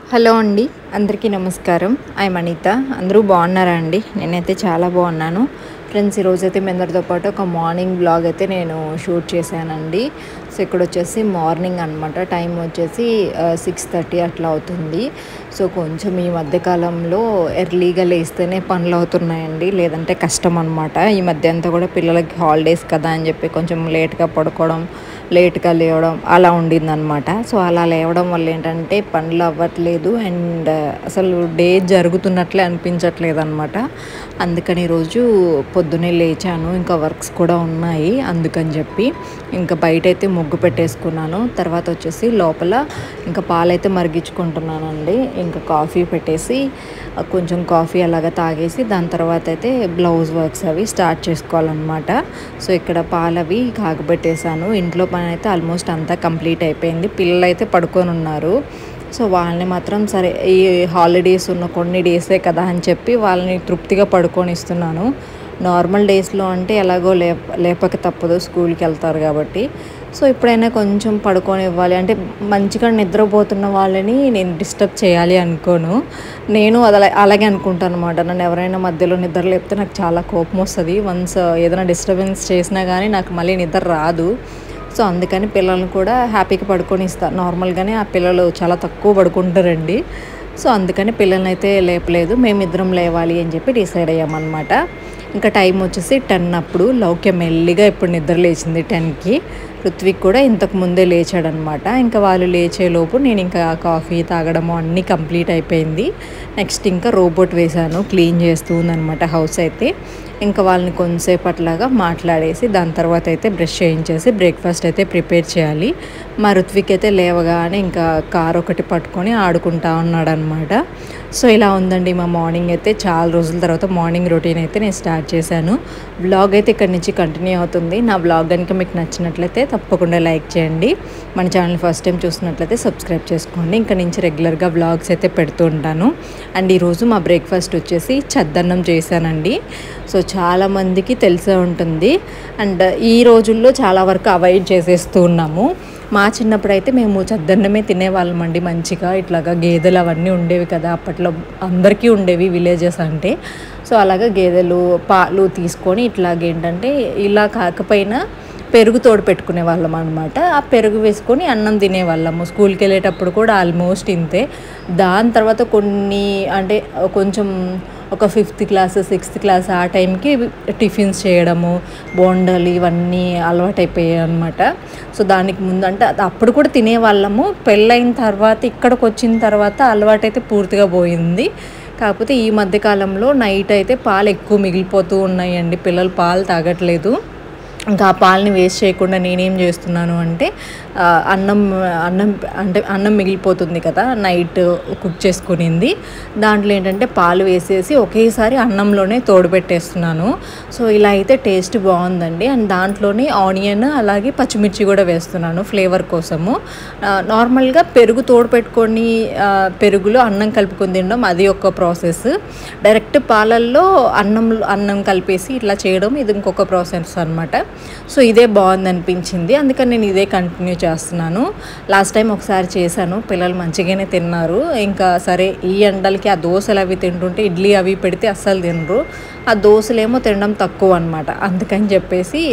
hello అండి అందరికీ నమస్కారం ఐ అనిత అందరూ బాగున్నారా అండి నేనైతే చాలా బాగున్నాను ఫ్రెండ్స్ ఈరోజు అయితే మీ అందరితో పాటు ఒక మార్నింగ్ బ్లాగ్ అయితే నేను షూట్ చేశానండి సో ఇక్కడ వచ్చేసి మార్నింగ్ అనమాట టైం వచ్చేసి సిక్స్ థర్టీ అట్లా అవుతుంది సో కొంచెం ఈ మధ్యకాలంలో ఎర్లీగా లేస్తేనే పనులు అవుతున్నాయండి లేదంటే కష్టం అనమాట ఈ మధ్య అంతా కూడా పిల్లలకి హాలిడేస్ కదా అని చెప్పి కొంచెం లేట్గా పడుకోవడం లేట్గా లేవడం అలా ఉండిందనమాట సో అలా లేవడం వల్ల ఏంటంటే పనులు అవ్వట్లేదు అండ్ అసలు డే జరుగుతున్నట్లే అనిపించట్లేదు అనమాట అందుకని ఈరోజు పొద్దునే లేచాను ఇంకా వర్క్స్ కూడా ఉన్నాయి అందుకని చెప్పి ఇంకా బయట అయితే ముగ్గు పెట్టేసుకున్నాను తర్వాత వచ్చేసి లోపల ఇంకా పాలైతే మరిగించుకుంటున్నానండి ఇంకా కాఫీ పెట్టేసి కొంచెం కాఫీ అలాగా తాగేసి దాని తర్వాత అయితే బ్లౌజ్ వర్క్స్ అవి స్టార్ట్ చేసుకోవాలన్నమాట సో ఇక్కడ పాలవి కాగబెట్టేశాను ఇంట్లో పని అయితే ఆల్మోస్ట్ అంతా కంప్లీట్ అయిపోయింది పిల్లలు అయితే పడుకొని ఉన్నారు సో వాళ్ళని మాత్రం సరే ఈ హాలిడేస్ ఉన్న కొన్ని డేసే కదా అని చెప్పి వాళ్ళని తృప్తిగా పడుకొనిస్తున్నాను నార్మల్ డేస్లో అంటే ఎలాగో లేప లేపక తప్పదు స్కూల్కి వెళ్తారు కాబట్టి సో ఇప్పుడైనా కొంచెం పడుకొని ఇవ్వాలి అంటే మంచిగా నిద్రపోతున్న వాళ్ళని నేను డిస్టర్బ్ చేయాలి అనుకోను నేను అలా అలాగే అనుకుంటాను అనమాట నన్ను ఎవరైనా మధ్యలో నిద్ర లేపితే నాకు చాలా కోపం వస్తుంది వన్స్ ఏదైనా డిస్టర్బెన్స్ చేసినా కానీ నాకు మళ్ళీ నిద్ర రాదు సో అందుకని పిల్లల్ని కూడా హ్యాపీగా పడుకొని ఇస్తాను నార్మల్గానే ఆ పిల్లలు చాలా తక్కువ పడుకుంటారండి సో అందుకని పిల్లల్ని అయితే లేపలేదు మేమిద్దరం లేవాలి అని చెప్పి డిసైడ్ అయ్యామన్నమాట ఇంకా టైం వచ్చేసి టెన్ అప్పుడు లౌక్య మెల్లిగా ఇప్పుడు నిద్ర లేచింది టెన్కి ఋత్విక్ కూడా ఇంతకు ముందే లేచాడనమాట ఇంకా వాళ్ళు లేచేలోపు నేను ఇంకా కాఫీ తాగడము అన్నీ కంప్లీట్ అయిపోయింది నెక్స్ట్ ఇంకా రోబోట్ వేశాను క్లీన్ చేస్తూ ఉందనమాట హౌస్ అయితే ఇంకా వాళ్ళని కొంతసేపు అట్లాగా మాట్లాడేసి దాని తర్వాత అయితే బ్రష్ చేయించేసి బ్రేక్ఫాస్ట్ అయితే ప్రిపేర్ చేయాలి మా ఋత్విక్ అయితే లేవగానే ఇంకా కార్ ఒకటి పట్టుకొని ఆడుకుంటా ఉన్నాడనమాట సో ఇలా ఉందండి మా మార్నింగ్ అయితే చాలా రోజుల తర్వాత మార్నింగ్ రొటీన్ అయితే నేను స్టార్ట్ చేశాను బ్లాగ్ అయితే ఇక్కడ నుంచి కంటిన్యూ అవుతుంది నా బ్లాగ్ కనుక మీకు నచ్చినట్లయితే తప్పకుండా లైక్ చేయండి మన ఛానల్ ఫస్ట్ టైం చూసినట్లయితే సబ్స్క్రైబ్ చేసుకోండి ఇంకా నుంచి రెగ్యులర్గా బ్లాగ్స్ అయితే పెడుతూ ఉంటాను అండ్ ఈరోజు మా బ్రేక్ఫాస్ట్ వచ్చేసి చద్దన్నం చేశానండి సో చాలామందికి తెలిసే ఉంటుంది అండ్ ఈ రోజుల్లో చాలా వరకు అవాయిడ్ చేసేస్తూ ఉన్నాము మా చిన్నప్పుడు అయితే మేము చద్దన్నమే తినేవాళ్ళం అండి మంచిగా ఇట్లాగా గేదెలు అవన్నీ ఉండేవి కదా అప్పట్లో అందరికీ ఉండేవి విలేజెస్ అంటే సో అలాగా గేదెలు పాలు తీసుకొని ఇట్లాగేంటంటే ఇలా కాకపోయినా పెరుగు తోడు పెట్టుకునే వాళ్ళం అనమాట ఆ పెరుగు వేసుకొని అన్నం తినేవాళ్ళము స్కూల్కి వెళ్ళేటప్పుడు కూడా ఆల్మోస్ట్ ఇంతే దాని తర్వాత కొన్ని అంటే కొంచెం ఒక ఫిఫ్త్ క్లాస్ సిక్స్త్ క్లాస్ ఆ టైంకి టిఫిన్స్ చేయడము బోండాలు ఇవన్నీ అలవాటైపోయాయి అనమాట సో దానికి ముందు అంటే అప్పుడు కూడా తినేవాళ్ళము పెళ్ళైన తర్వాత ఇక్కడికి వచ్చిన తర్వాత అలవాటైతే పూర్తిగా పోయింది కాకపోతే ఈ మధ్యకాలంలో నైట్ అయితే పాలు ఎక్కువ మిగిలిపోతూ ఉన్నాయండి పిల్లలు పాలు తాగట్లేదు ఇంకా ఆ పాలని వేస్ట్ చేయకుండా నేనేం చేస్తున్నాను అంటే అన్నం అన్నం అంటే అన్నం మిగిలిపోతుంది కదా నైట్ కుక్ చేసుకునింది దాంట్లో ఏంటంటే పాలు వేసేసి ఒకేసారి అన్నంలోనే తోడు పెట్టేస్తున్నాను సో ఇలా అయితే టేస్ట్ బాగుందండి అండ్ దాంట్లోనే ఆనియన్ అలాగే పచ్చిమిర్చి కూడా వేస్తున్నాను ఫ్లేవర్ కోసము నార్మల్గా పెరుగు తోడు పెట్టుకొని పెరుగులో అన్నం కలుపుకొని తినడం అది ఒక ప్రాసెస్ డైరెక్ట్ పాలల్లో అన్నం అన్నం కలిపేసి ఇట్లా చేయడం ఇది ఇంకొక ప్రాసెస్ అనమాట సో ఇదే బాగుంది అనిపించింది అందుకని నేను ఇదే కంటిన్యూ చేస్తున్నాను లాస్ట్ టైం ఒకసారి చేశాను పిల్లలు మంచిగానే తిన్నారు ఇంకా సరే ఈ ఎండలకి ఆ దోశలు అవి తింటుంటే ఇడ్లీ అవి పెడితే అస్సలు తినరు ఆ దోశలేమో తినడం తక్కువ అనమాట అందుకని చెప్పేసి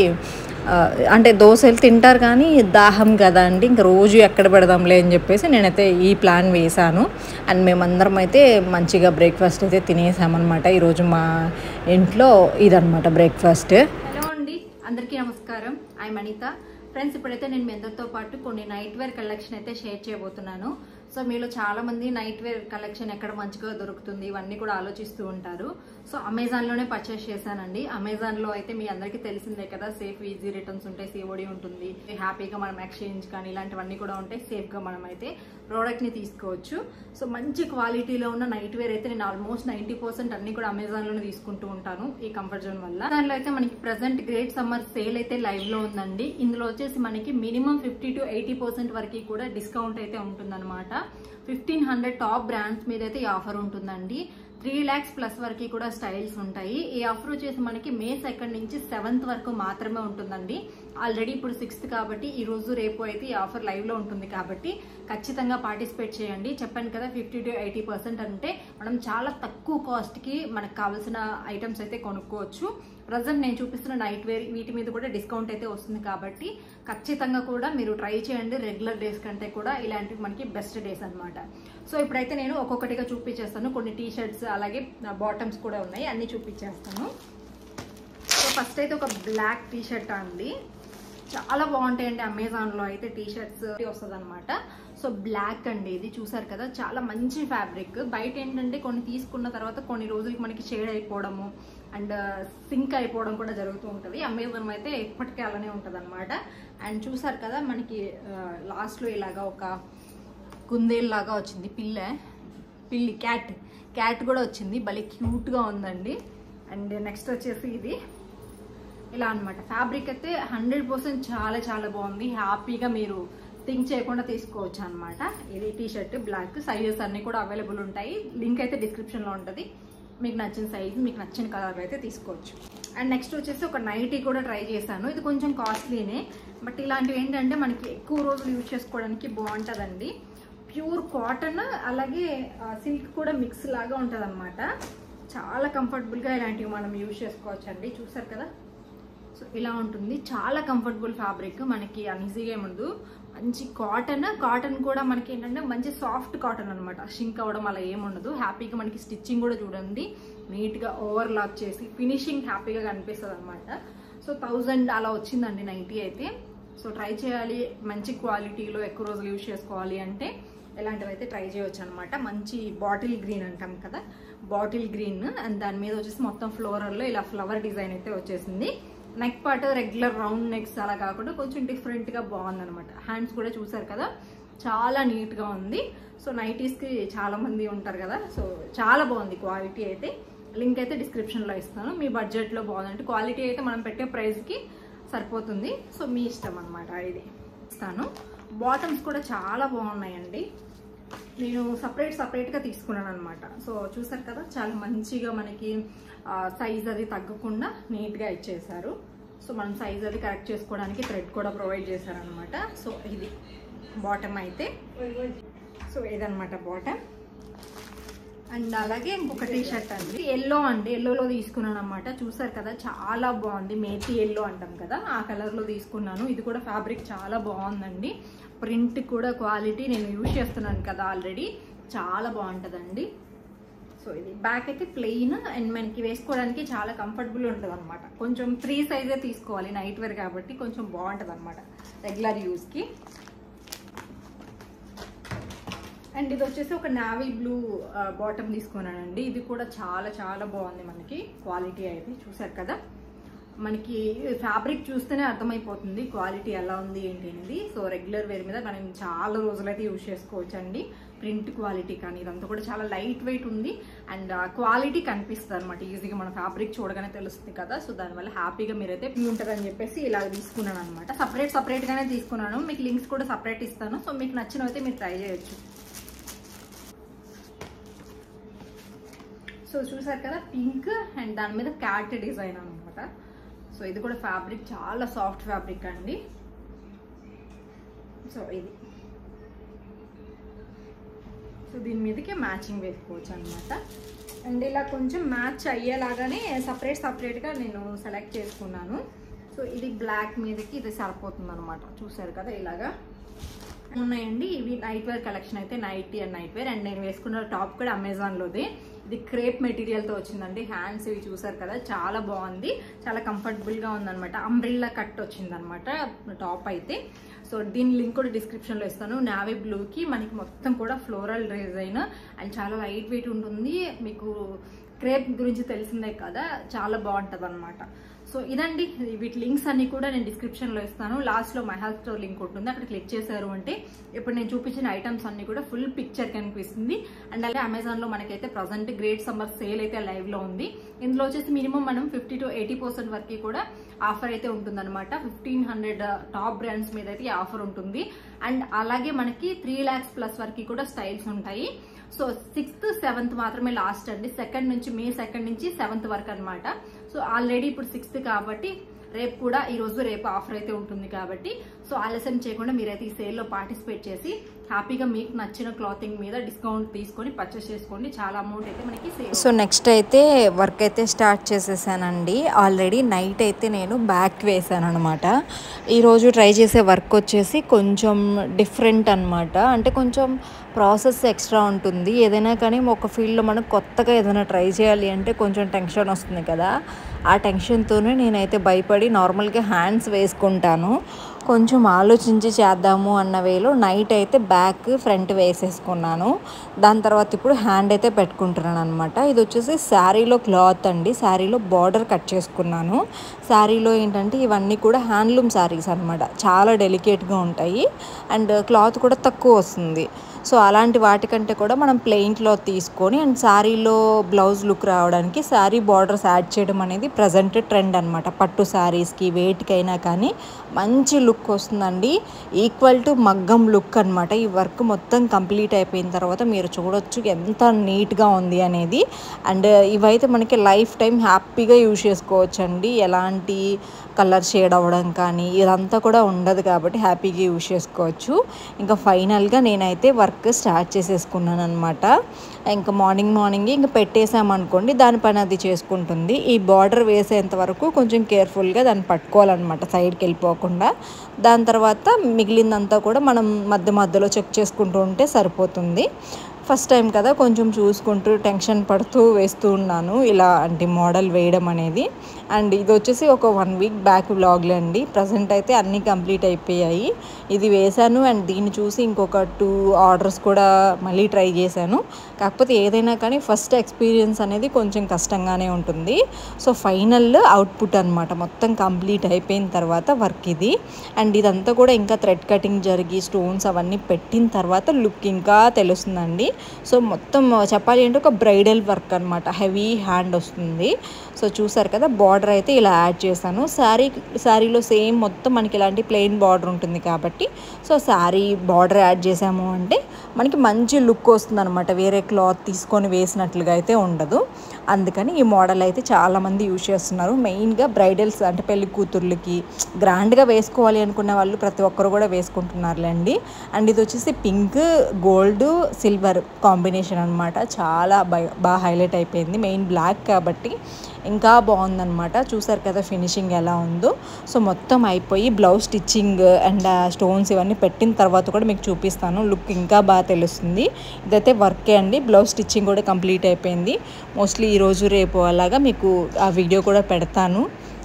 అంటే దోశలు తింటారు కానీ దాహం కదా అండి ఇంకా రోజు ఎక్కడ పెడదాంలే అని చెప్పేసి నేనైతే ఈ ప్లాన్ వేశాను అండ్ మేమందరం అయితే మంచిగా బ్రేక్ఫాస్ట్ అయితే తినేసామన్నమాట ఈరోజు మా ఇంట్లో ఇదనమాట బ్రేక్ఫాస్ట్ హలో అండి అందరికీ నమస్కారం ఐ మణిత ఫ్రెండ్స్ ఇప్పుడైతే నేను మీ అందరితో పాటు కొన్ని నైట్ వేర్ కలెక్షన్ అయితే షేర్ చేయబోతున్నాను సో మీలో చాలా మంది నైట్ వేర్ కలెక్షన్ ఎక్కడ మంచిగా దొరుకుతుంది ఇవన్నీ కూడా ఆలోచిస్తూ ఉంటారు సో అమెజాన్లోనే పర్చేస్ చేశానండి అమెజాన్లో అయితే మీ అందరికీ తెలిసిందే కదా సేఫ్ ఈజీ రిటర్న్స్ ఉంటాయి సేవడి ఉంటుంది హ్యాపీగా మనం ఎక్స్చేంజ్ కానీ ఇలాంటివన్నీ కూడా ఉంటాయి సేఫ్గా మనం అయితే ప్రోడక్ట్ని తీసుకోవచ్చు సో మంచి క్వాలిటీలో ఉన్న నైట్ వేర్ అయితే నేను ఆల్మోస్ట్ నైంటీ పర్సెంట్ అన్ని కూడా అమెజాన్లోనే తీసుకుంటూ ఉంటాను ఈ కంఫర్ట్ జోన్ వల్ల దాంట్లో అయితే మనకి ప్రజెంట్ గ్రేట్ సమ్మర్ సేల్ అయితే లైవ్లో ఉందండి ఇందులో వచ్చేసి మనకి minimum fifty to eighty percent వరకు కూడా డిస్కౌంట్ అయితే ఉంటుందన్నమాట ఫిఫ్టీన్ హండ్రెడ్ టాప్ బ్రాండ్స్ మీద అయితే ఈ ఆఫర్ ఉంటుందండి త్రీ ల్యాక్స్ ప్లస్ వరకు కూడా స్టైల్స్ ఉంటాయి ఈ ఆఫర్ వచ్చేసి మనకి మే సెకండ్ నుంచి సెవెంత్ వరకు మాత్రమే ఉంటుందండి ఆల్రెడీ ఇప్పుడు సిక్స్త్ కాబట్టి ఈ రోజు రేపు అయితే ఈ ఆఫర్ లైవ్ లో ఉంటుంది కాబట్టి ఖచ్చితంగా పార్టిసిపేట్ చేయండి చెప్పాను కదా ఫిఫ్టీ టు ఎయిటీ పర్సెంట్ అంటే మనం చాలా తక్కువ కాస్ట్ కి మనకు కావాల్సిన ఐటమ్స్ అయితే కొనుక్కోవచ్చు ప్రజెంట్ నేను చూపిస్తున్న నైట్ వేర్ వీటి మీద కూడా డిస్కౌంట్ అయితే వస్తుంది కాబట్టి ఖచ్చితంగా కూడా మీరు ట్రై చేయండి రెగ్యులర్ డేస్ కంటే కూడా ఇలాంటివి మనకి బెస్ట్ డేస్ అన్నమాట సో ఇప్పుడైతే నేను ఒక్కొక్కటిగా చూపించేస్తాను కొన్ని టీ షర్ట్స్ అలాగే బాటమ్స్ కూడా ఉన్నాయి అన్ని చూపించేస్తాను సో ఫస్ట్ అయితే ఒక బ్లాక్ టీ షర్ట్ అండి చాలా బాగుంటాయండి అమెజాన్లో అయితే టీ షర్ట్స్ వస్తుంది అనమాట సో బ్లాక్ అండి ఇది చూసారు కదా చాలా మంచి ఫ్యాబ్రిక్ బయట ఏంటంటే కొన్ని తీసుకున్న తర్వాత కొన్ని రోజులకి మనకి షేడ్ అయిపోవడము అండ్ సింక్ అయిపోవడం కూడా జరుగుతూ ఉంటుంది అమెజాన్ అయితే ఎప్పటికీ అలానే ఉంటుంది అనమాట అండ్ చూసారు కదా మనకి లాస్ట్లో ఇలాగా ఒక కుందేల్లాగా వచ్చింది పిల్ల పిల్లి క్యాట్ క్యాట్ కూడా వచ్చింది భలే క్యూట్గా ఉందండి అండ్ నెక్స్ట్ వచ్చేసి ఇది ఇలా అన్నమాట ఫ్యాబ్రిక్ అయితే హండ్రెడ్ పర్సెంట్ చాలా చాలా బాగుంది హ్యాపీగా మీరు థింక్ చేయకుండా తీసుకోవచ్చు అనమాట ఇది టీ షర్ట్ బ్లాక్ సైజెస్ అన్ని కూడా అవైలబుల్ ఉంటాయి లింక్ అయితే డిస్క్రిప్షన్లో ఉంటుంది మీకు నచ్చిన సైజ్ మీకు నచ్చిన కలర్ అయితే తీసుకోవచ్చు అండ్ నెక్స్ట్ వచ్చేసి ఒక నైటీ కూడా ట్రై చేశాను ఇది కొంచెం కాస్ట్లీనే బట్ ఇలాంటివి ఏంటంటే మనకి ఎక్కువ రోజులు యూజ్ చేసుకోవడానికి బాగుంటుందండి ప్యూర్ కాటన్ అలాగే సిల్క్ కూడా మిక్స్ లాగా ఉంటుంది అనమాట చాలా కంఫర్టబుల్గా ఇలాంటివి మనం యూజ్ చేసుకోవచ్చు అండి చూసారు కదా సో ఇలా ఉంటుంది చాలా కంఫర్టబుల్ ఫ్యాబ్రిక్ మనకి అన్ఈజీగా ఏముండదు మంచి కాటన్ కాటన్ కూడా మనకి ఏంటంటే మంచి సాఫ్ట్ కాటన్ అనమాట షింక్ అవ్వడం అలా ఏముండదు హ్యాపీగా మనకి స్టిచ్చింగ్ కూడా చూడండి నీట్గా ఓవర్ లాక్ చేసి ఫినిషింగ్ హ్యాపీగా కనిపిస్తుంది అనమాట సో థౌజండ్ అలా వచ్చిందండి నైటీ అయితే సో ట్రై చేయాలి మంచి క్వాలిటీలో ఎక్కువ రోజులు యూజ్ చేసుకోవాలి అంటే ఇలాంటివి అయితే ట్రై చేయొచ్చు అనమాట మంచి బాటిల్ గ్రీన్ అంటాం కదా బాటిల్ గ్రీన్ అండ్ దాని మీద వచ్చేసి మొత్తం ఫ్లోరల్లో ఇలా ఫ్లవర్ డిజైన్ అయితే వచ్చేసింది neck part regular round necks అలా కాకుండా కొంచెం డిఫరెంట్గా బాగుంది అనమాట హ్యాండ్స్ కూడా చూసారు కదా చాలా నీట్గా ఉంది సో నైటీస్కి చాలా మంది ఉంటారు కదా సో చాలా బాగుంది క్వాలిటీ అయితే లింక్ అయితే డిస్క్రిప్షన్లో ఇస్తాను మీ బడ్జెట్లో బాగుందంటే క్వాలిటీ అయితే మనం పెట్టే ప్రైస్కి సరిపోతుంది సో మీ ఇష్టం అనమాట ఇది ఇస్తాను బాటమ్స్ కూడా చాలా బాగున్నాయండి నేను సపరేట్ సపరేట్గా తీసుకున్నాను అనమాట సో చూసారు కదా చాలా మంచిగా మనకి సైజ్ అది తగ్గకుండా నీట్గా ఇచ్చేసారు సో మనం సైజ్ అది కరెక్ట్ చేసుకోవడానికి థ్రెడ్ కూడా ప్రొవైడ్ చేశారనమాట సో ఇది బాటమ్ అయితే సో ఇదనమాట బాటమ్ అండ్ అలాగే ఇంకొక టీ షర్ట్ అండి ఎల్లో అండి ఎల్లోలో తీసుకున్నాను అనమాట చూసారు కదా చాలా బాగుంది మేతి ఎల్లో అంటాం కదా ఆ కలర్లో తీసుకున్నాను ఇది కూడా ఫ్యాబ్రిక్ చాలా బాగుందండి ప్రింట్ కూడా క్వాలిటీ నేను యూజ్ చేస్తున్నాను కదా ఆల్రెడీ చాలా బాగుంటుందండి సో ఇది బ్యాక్ అయితే ప్లెయిన్ అండ్ మనకి వేసుకోవడానికి చాలా కంఫర్టబుల్ ఉంటుంది అనమాట కొంచెం ఫ్రీ సైజే తీసుకోవాలి నైట్ వేర్ కాబట్టి కొంచెం బాగుంటుంది అనమాట రెగ్యులర్ యూస్కి అండ్ ఇది వచ్చేసి ఒక నావీ బ్లూ బాటమ్ తీసుకున్నానండి ఇది కూడా చాలా చాలా బాగుంది మనకి క్వాలిటీ అయితే చూసారు కదా మనకి ఫ్యాబ్రిక్ చూస్తేనే అర్థమైపోతుంది క్వాలిటీ ఎలా ఉంది ఏంటి అనేది సో రెగ్యులర్ వేర్ మీద మనం చాలా రోజులైతే యూజ్ చేసుకోవచ్చు అండి ప్రింట్ క్వాలిటీ కానీ ఇదంతా కూడా చాలా లైట్ వెయిట్ ఉంది అండ్ క్వాలిటీ కనిపిస్తుంది అనమాట ఈజీగా మన ఫ్యాబ్రిక్ చూడగానే తెలుస్తుంది కదా సో దానివల్ల హ్యాపీగా మీరైతే ఉంటుందని చెప్పేసి ఇలా తీసుకున్నాను అనమాట సపరేట్ సపరేట్గానే తీసుకున్నాను మీకు లింక్స్ కూడా సపరేట్ ఇస్తాను సో మీకు నచ్చినవైతే మీరు ట్రై చేయొచ్చు సో చూసారు కదా పింక్ అండ్ దాని మీద క్యాట్ డిజైన్ అనమాట సో ఇది కూడా ఫ్యాబ్రిక్ చాలా సాఫ్ట్ ఫ్యాబ్రిక్ అండి సో ఇది సో దీని మీదకి మ్యాచింగ్ వేసుకోవచ్చు అనమాట అండ్ ఇలా కొంచెం మ్యాచ్ అయ్యేలాగానే సపరేట్ సపరేట్గా నేను సెలెక్ట్ చేసుకున్నాను సో ఇది బ్లాక్ మీదకి ఇది సరిపోతుంది అనమాట చూసారు కదా ఇలాగా ఉన్నాయండి ఇవి నైట్ వేర్ కలెక్షన్ అయితే nighty and night wear and నేను వేసుకున్న టాప్ కూడా అమెజాన్లోది ఇది క్రేప్ మెటీరియల్తో వచ్చిందండి హ్యాండ్స్ ఇవి చూసారు కదా చాలా బాగుంది చాలా కంఫర్టబుల్గా ఉందన్నమాట అంబ్రిల్లా కట్ వచ్చిందనమాట టాప్ అయితే సో దీని లింక్ కూడా డిస్క్రిప్షన్లో ఇస్తాను నావీ బ్లూకి మనకి మొత్తం కూడా ఫ్లోరల్ డిజైన్ అండ్ చాలా లైట్ వెయిట్ ఉంటుంది మీకు క్రేప్ గురించి తెలిసిందే కదా చాలా బాగుంటుంది అనమాట సో ఇదండి వీటి లింక్స్ అన్ని కూడా నేను డిస్క్రిప్షన్లో ఇస్తాను లాస్ట్లో మై హెల్త్ స్టోర్ లింక్ ఉంటుంది అక్కడ క్లిక్ చేశారు అంటే ఇప్పుడు నేను చూపించిన ఐటమ్స్ అన్ని కూడా ఫుల్ పిక్చర్ కనిపిస్తుంది అండ్ అలాగే అమెజాన్లో మనకైతే ప్రజెంట్ గ్రేట్ సమ్మర్ సేల్ అయితే లైవ్లో ఉంది ఇందులో వచ్చేసి మినిమం మనం ఫిఫ్టీ టు ఎయిటీ పర్సెంట్ వరకు కూడా ఆఫర్ అయితే ఉంటుందన్నమాట ఫిఫ్టీన్ హండ్రెడ్ టాప్ బ్రాండ్స్ మీద అయితే ఈ ఆఫర్ ఉంటుంది అండ్ అలాగే మనకి త్రీ ల్యాక్స్ ప్లస్ వరకు కూడా స్టైల్స్ ఉంటాయి సో సిక్స్త్ సెవెంత్ మాత్రమే లాస్ట్ అండి సెకండ్ నుంచి మే సెకండ్ నుంచి సెవెంత్ వరకు అన్నమాట సో ఆల్రెడీ ఇప్పుడు సిక్స్త్ కాబట్టి రేపు కూడా ఈ రోజు రేపు ఆఫర్ అయితే ఉంటుంది కాబట్టి సో ఆలస్యం చేయకుండా మీరైతే ఈ సేల్లో పార్టిసిపేట్ చేసి హ్యాపీగా మీకు నచ్చిన క్లాతింగ్ మీద డిస్కౌంట్ తీసుకొని పర్చేస్ చేసుకోండి చాలా అమౌంట్ అయితే మనకి సేవ్ సో నెక్స్ట్ అయితే వర్క్ అయితే స్టార్ట్ చేసేసానండి ఆల్రెడీ నైట్ అయితే నేను బ్యాక్ వేసాను అనమాట ఈరోజు ట్రై చేసే వర్క్ వచ్చేసి కొంచెం డిఫరెంట్ అనమాట అంటే కొంచెం ప్రాసెస్ ఎక్స్ట్రా ఉంటుంది ఏదైనా కానీ ఒక ఫీల్డ్లో మనం కొత్తగా ఏదైనా ట్రై చేయాలి అంటే కొంచెం టెన్షన్ వస్తుంది కదా ఆ టెన్షన్తోనే నేనైతే భయపడి నార్మల్గా హ్యాండ్స్ వేసుకుంటాను కొంచెం ఆలోచించి చేద్దాము అన్న వేలో నైట్ అయితే బ్యాక్ ఫ్రంట్ వేసేసుకున్నాను దాని తర్వాత ఇప్పుడు హ్యాండ్ అయితే పెట్టుకుంటున్నాను అనమాట ఇది వచ్చేసి శారీలో క్లాత్ అండి శారీలో బార్డర్ కట్ చేసుకున్నాను శారీలో ఏంటంటే ఇవన్నీ కూడా హ్యాండ్లూమ్ శారీస్ అనమాట చాలా డెలికేట్గా ఉంటాయి అండ్ క్లాత్ కూడా తక్కువ వస్తుంది సో అలాంటి వాటికంటే కూడా మనం ప్లెయిన్ క్లాత్ తీసుకొని అండ్ శారీలో బ్లౌజ్ లుక్ రావడానికి శారీ బార్డర్స్ యాడ్ చేయడం అనేది ప్రజెంట్ ట్రెండ్ అనమాట పట్టు శారీస్కి వేటికైనా కానీ మంచి లుక్ వస్తుందండి ఈక్వల్ టు మగ్గం లుక్ అనమాట ఈ వర్క్ మొత్తం కంప్లీట్ అయిపోయిన తర్వాత మీరు చూడొచ్చు ఎంత నీట్గా ఉంది అనేది అండ్ ఇవైతే మనకి లైఫ్ టైం హ్యాపీగా యూజ్ చేసుకోవచ్చు అండి ఎలాంటి కలర్ షేడ్ అవ్వడం కానీ ఇదంతా కూడా ఉండదు కాబట్టి హ్యాపీగా యూజ్ చేసుకోవచ్చు ఇంకా ఫైనల్గా నేనైతే వర్క్ స్టార్ట్ చేసేసుకున్నాను అనమాట ఇంకా మార్నింగ్ మార్నింగ్ ఇంకా పెట్టేసామనుకోండి దాని పని అది చేసుకుంటుంది ఈ బార్డర్ వేసేంత వరకు కొంచెం కేర్ఫుల్గా దాన్ని పట్టుకోవాలన్నమాట సైడ్కి వెళ్ళిపోకుండా దాని తర్వాత మిగిలిందంతా కూడా మనం మధ్య మధ్యలో చెక్ చేసుకుంటూ ఉంటే సరిపోతుంది ఫస్ట్ టైం కదా కొంచెం చూసుకుంటూ టెన్షన్ పడుతూ వేస్తూ ఉన్నాను ఇలా అంటే మోడల్ వేయడం అనేది అండ్ ఇది వచ్చేసి ఒక వన్ వీక్ బ్యాక్ వ్లాగ్లే అండి ప్రజెంట్ అయితే అన్నీ కంప్లీట్ అయిపోయాయి ఇది వేశాను అండ్ దీన్ని చూసి ఇంకొక టూ ఆర్డర్స్ కూడా మళ్ళీ ట్రై చేశాను కాకపోతే ఏదైనా కానీ ఫస్ట్ ఎక్స్పీరియన్స్ అనేది కొంచెం కష్టంగానే ఉంటుంది సో ఫైనల్ అవుట్పుట్ అనమాట మొత్తం కంప్లీట్ అయిపోయిన తర్వాత వర్క్ ఇది అండ్ ఇదంతా కూడా ఇంకా థ్రెడ్ కటింగ్ జరిగి స్టోన్స్ అవన్నీ పెట్టిన తర్వాత లుక్ ఇంకా తెలుస్తుందండి సో మొత్తం చెప్పాలి అంటే ఒక బ్రైడల్ వర్క్ అనమాట హెవీ హ్యాండ్ వస్తుంది సో చూసారు కదా బార్డర్ అయితే ఇలా యాడ్ చేశాను శారీ శారీలో సేమ్ మొత్తం మనకి ఇలాంటి ప్లెయిన్ బార్డర్ ఉంటుంది కాబట్టి సో శారీ బార్డర్ యాడ్ చేసాము అంటే మనకి మంచి లుక్ వస్తుంది అనమాట వేరే క్లాత్ తీసుకొని వేసినట్లుగా అయితే ఉండదు అందుకని ఈ మోడల్ అయితే చాలామంది యూజ్ చేస్తున్నారు మెయిన్గా బ్రైడల్స్ అంటే పెళ్లి కూతుర్లకి గ్రాండ్గా వేసుకోవాలి అనుకునే వాళ్ళు ప్రతి ఒక్కరు కూడా వేసుకుంటున్నారులేండి అండ్ ఇది వచ్చేసి పింక్ గోల్డ్ సిల్వర్ కాంబినేషన్ అనమాట చాలా బాగా హైలైట్ అయిపోయింది మెయిన్ బ్లాక్ కాబట్టి ఇంకా బాగుందనమాట చూసారు కదా ఫినిషింగ్ ఎలా ఉందో సో మొత్తం అయిపోయి బ్లౌజ్ స్టిచ్చింగ్ అండ్ స్టోన్స్ ఇవన్నీ పెట్టిన తర్వాత కూడా మీకు చూపిస్తాను లుక్ ఇంకా బాగా తెలుస్తుంది ఇదైతే వర్కే అండి బ్లౌజ్ స్టిచ్చింగ్ కూడా కంప్లీట్ అయిపోయింది మోస్ట్లీ ఈరోజు రేపు అలాగా మీకు ఆ వీడియో కూడా పెడతాను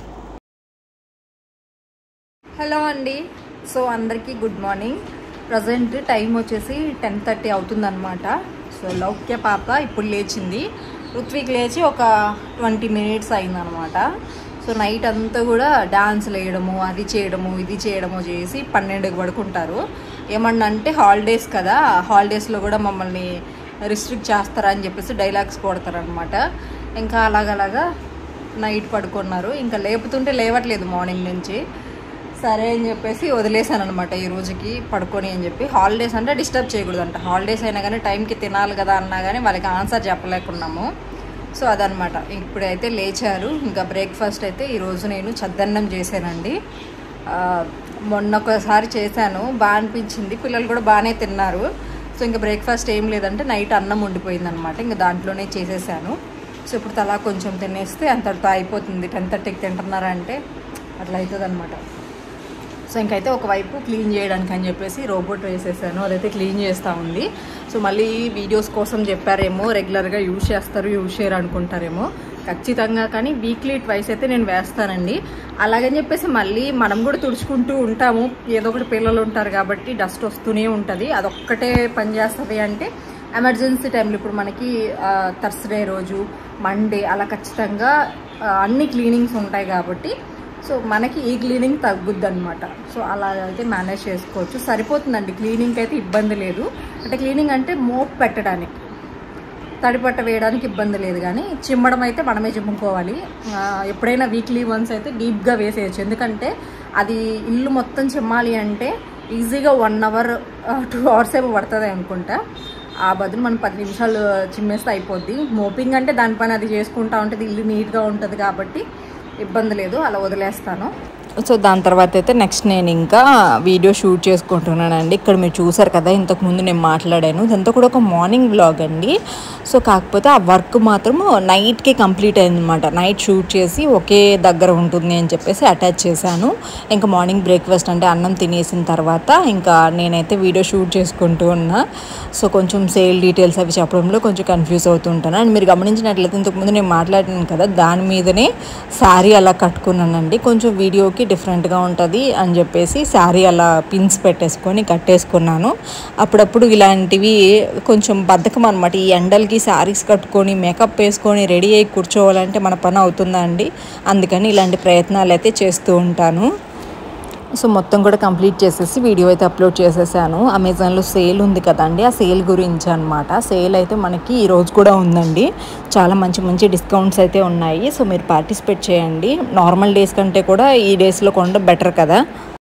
హలో అండి సో అందరికీ గుడ్ మార్నింగ్ ప్రజెంట్ టైం వచ్చేసి టెన్ థర్టీ అవుతుందన్నమాట సో లౌక్య పాప ఇప్పుడు లేచింది ఋత్విక్ లేచి ఒక ట్వంటీ మినిట్స్ అయిందనమాట సో నైట్ అంతా కూడా డాన్స్లు వేయడము అది చేయడము ఇది చేయడము చేసి పన్నెండుకి పడుకుంటారు ఏమన్నా అంటే హాలిడేస్ కదా హాలిడేస్లో కూడా మమ్మల్ని రిస్ట్రిక్ట్ చేస్తారా అని చెప్పేసి డైలాగ్స్ కొడతారనమాట ఇంకా అలాగలాగా నైట్ పడుకున్నారు ఇంకా లేపుతుంటే లేవట్లేదు మార్నింగ్ నుంచి సరే అని చెప్పేసి వదిలేసాను అనమాట ఈ రోజుకి పడుకొని అని చెప్పి హాలిడేస్ అంటే డిస్టర్బ్ చేయకూడదు అంట హాలిడేస్ అయినా కానీ టైంకి తినాలి కదా అన్నా కానీ వాళ్ళకి ఆన్సర్ చెప్పలేకున్నాము సో అదనమాట ఇప్పుడైతే లేచారు ఇంకా బ్రేక్ఫాస్ట్ అయితే ఈరోజు నేను చద్దన్నం చేశానండి ఆ, మొన్న ఒకసారి చేశాను బాగా అనిపించింది పిల్లలు కూడా బాగానే తిన్నారు సో ఇంకా బ్రేక్ఫాస్ట్ ఏం లేదంటే నైట్ అన్నం ఉండిపోయింది అనమాట ఇంకా దాంట్లోనే చేసేసాను సో ఇప్పుడు తలా కొంచెం తినేస్తే అంతటితో అయిపోతుంది టెన్ థర్టీకి తింటున్నారా అంటే అట్లా అవుతుంది అనమాట సో ఇంకైతే ఒకవైపు క్లీన్ చేయడానికి అని చెప్పేసి రోబోట్ వేసేసాను అదైతే క్లీన్ చేస్తూ ఉంది సో మళ్ళీ వీడియోస్ కోసం చెప్పారేమో రెగ్యులర్గా యూజ్ చేస్తారు యూజ్ చేయరు అనుకుంటారేమో ఖచ్చితంగా కానీ వీక్లీ ట్వైస్ అయితే నేను వేస్తానండి అలాగని చెప్పేసి మళ్ళీ మనం కూడా తుడుచుకుంటూ ఉంటాము ఏదో ఒకటి పిల్లలు ఉంటారు కాబట్టి డస్ట్ వస్తూనే ఉంటుంది అదొక్కటే పని చేస్తుంది అంటే ఎమర్జెన్సీ టైంలో ఇప్పుడు మనకి థర్స్డే రోజు మండే అలా ఖచ్చితంగా ఆ, అన్ని క్లీనింగ్స్ ఉంటాయి కాబట్టి సో మనకి ఈ క్లీనింగ్ తగ్గుద్ది అనమాట సో అలా అయితే మేనేజ్ చేసుకోవచ్చు సరిపోతుందండి క్లీనింగ్కి అయితే ఇబ్బంది లేదు అంటే క్లీనింగ్ అంటే మోప్ పెట్టడానికి తడిపట్ట వేయడానికి ఇబ్బంది లేదు కానీ చిమ్మడం అయితే మనమే చిమ్ముకోవాలి ఆ, ఎప్పుడైనా వీక్లీ వన్స్ అయితే డీప్గా వేసేయచ్చు ఎందుకంటే అది ఇల్లు మొత్తం చిమ్మాలి అంటే ఈజీగా వన్ అవర్ టూ అవర్స్ ఏమో పడుతుంది అనుకుంటా ఆ బదులు మనం పది నిమిషాలు చిమ్మేస్తే అయిపోద్ది మోపింగ్ అంటే దానిపైన అది చేసుకుంటా ఉంటుంది ఇల్లు నీట్గా ఉంటుంది కాబట్టి ఇబ్బంది లేదు అలా వదిలేస్తాను సో దాని తర్వాత అయితే నెక్స్ట్ నేను ఇంకా వీడియో షూట్ చేసుకుంటున్నానండి ఇక్కడ మీరు చూసారు కదా ఇంతకుముందు నేను మాట్లాడాను ఇదంతా కూడా ఒక మార్నింగ్ బ్లాగ్ అండి సో కాకపోతే ఆ వర్క్ మాత్రం నైట్కి కంప్లీట్ అయిందనమాట నైట్ షూట్ చేసి ఒకే దగ్గర ఉంటుంది అని చెప్పేసి అటాచ్ చేశాను ఇంకా మార్నింగ్ బ్రేక్ఫాస్ట్ అంటే అన్నం తినేసిన తర్వాత ఇంకా నేనైతే వీడియో షూట్ చేసుకుంటూ ఉన్నా సో కొంచెం సేల్ డీటెయిల్స్ అవి చెప్పడంలో కొంచెం కన్ఫ్యూజ్ అవుతుంటాను అండ్ మీరు గమనించినట్లయితే ఇంతకుముందు నేను మాట్లాడినాను కదా దాని మీదనే శారీ అలా కట్టుకున్నానండి కొంచెం వీడియోకి డిఫరెంట్గా ఉంటుంది అని చెప్పేసి శారీ అలా పిన్స్ పెట్టేసుకొని కట్టేసుకున్నాను అప్పుడప్పుడు ఇలాంటివి కొంచెం బద్ధకం అనమాట ఈ ఎండలకి శారీస్ కట్టుకొని మేకప్ వేసుకొని రెడీ అయ్యి కూర్చోవాలంటే మన పని అవుతుందా అండి అందుకని ఇలాంటి ప్రయత్నాలు అయితే చేస్తూ ఉంటాను సో మొత్తం కూడా కంప్లీట్ చేసేసి వీడియో అయితే అప్లోడ్ చేసేసాను అమెజాన్లో సేల్ ఉంది కదండి ఆ సేల్ గురించి అనమాట సేల్ అయితే మనకి ఈ రోజు కూడా ఉందండి చాలా మంచి మంచి డిస్కౌంట్స్ అయితే ఉన్నాయి సో మీరు పార్టిసిపేట్ చేయండి నార్మల్ డేస్ కంటే కూడా ఈ డేస్లో కొనడం బెటర్ కదా